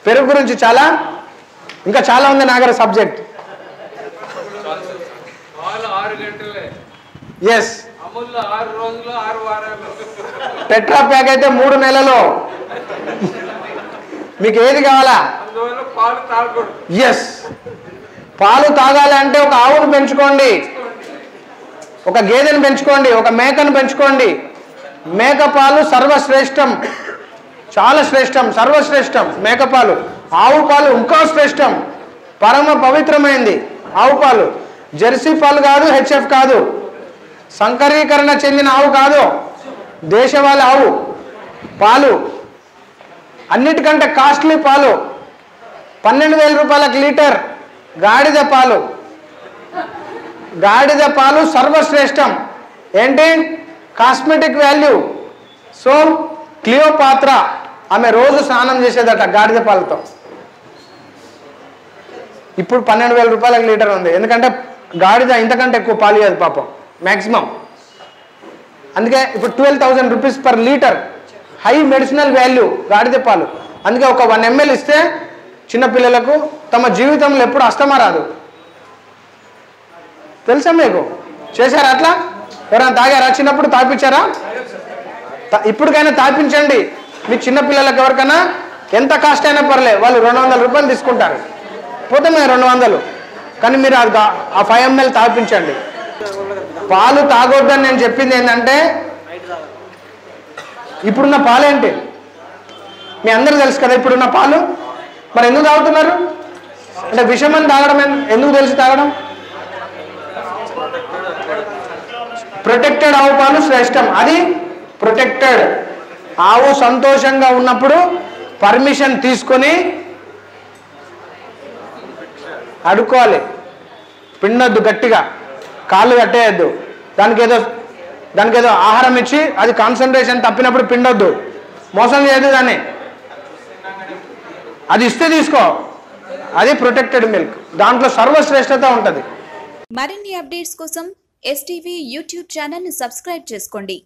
పెరుగు గురించి చాలా ఇంకా చాలా ఉంది నాగర సబ్జెక్ట్ పాలు ఆరు గంటలే ఎస్ అమూల్లో ఆరు రోజులు ఆరు వారాలు టెట్రా ప్యాక్ అయితే మూడు నెలలు మీకు ఏది కావాలా అందువల్ల పాలు తాగకూడదు ఎస్ పాలు తాగాలి అంటే ఒక ఆవును పెంచుకోండి ఒక గేదెను పెంచుకోండి ఒక మేకను పెంచుకోండి మేక పాలు సర్వశ్రేష్టం చాలా శ్రేష్టం సర్వశ్రేష్టం మేక పాలు ఆవు పాలు ఇంకా శ్రేష్టం పరమ పవిత్రమైంది ఆవు పాలు జెర్సీ పాలు కాదు హెచ్ఎఫ్ కాదు సంకరీకరణ చెందిన ఆవు కాదు దేశవాళీ ఆవు పాలు అన్నిటికంటే కాస్ట్లీ పాలు పన్నెండు వేల రూపాయలకు లీటర్ గాడిద పాలు గాడిద పాలు సర్వశ్రేష్టం ఏంటి కాస్మెటిక్ వాల్యూ సో క్లియోపాత్ర ఆమె రోజు స్నానం చేసేదట గాడిద పాలతో ఇప్పుడు పన్నెండు వేల రూపాయలకు లీటర్ ఉంది ఎందుకంటే గాడిద ఇంతకంటే ఎక్కువ పాలు ఇవ్వదు పాపం మ్యాక్సిమం అందుకే ఇప్పుడు twelve thousand rupees per litre high medicinal value గాడిద పాలు అందుకే ఒక వన్ ఎంఎల్ ఇస్తే చిన్నపిల్లలకు తమ జీవితంలో ఎప్పుడు అస్తమా రాదు తెలుసా మీకు చేశారా అట్లా ఎవరైనా తాగారా చిన్నప్పుడు తాపించారా తా- ఇప్పటికైనా తాపించండి మీ చిన్నపిల్లలకు ఎవరికైనా ఎంత కాస్ట్ అయినా పర్లే వాళ్ళు రెండు వందల రూపాయలు తీసుకుంటారు పోతే మేము రెండు వందలు కానీ మీరు అది గా- ఆ ఫైవ్ ఎంఎల్ తాపించండి పాలు తాగొద్దని నేను చెప్పింది ఏంటంటే ఇప్పుడున్న పాలేంటి మీ అందరూ తెలుసు కదా ఇప్పుడున్న పాలు మరి ఎందుకు తాగుతున్నారు అంటే విషమని తాగడం ఎన్- ఎందుకు తెలిసి తాగడం ప్రొటెక్టెడ్ ఆవు పాలు శ్రేష్టం అది ప్రొటెక్టెడ్ ఆవు సంతోషంగా ఉన్నప్పుడు పర్మిషన్ తీసుకొని అడుక్కోవాలి పిండొద్దు గట్టిగా కాళ్ళు కట్టేయద్దు దానికి ఏదో దానికి ఏదో ఆహారం ఇచ్చి అది కాన్సన్ట్రేషన్ తప్పినప్పుడు పిండొద్దు మోసం చేయదు దాన్ని అది ఇస్తే తీసుకో అది ప్రొటెక్టెడ్ మిల్క్ దాంట్లో సర్వశ్రేష్టత ఉంటుంది మరిన్ని అప్డేట్స్ కోసం ఎస్టీవీ యూట్యూబ్ ఛానల్ని సబ్స్క్రైబ్ చేసుకోండి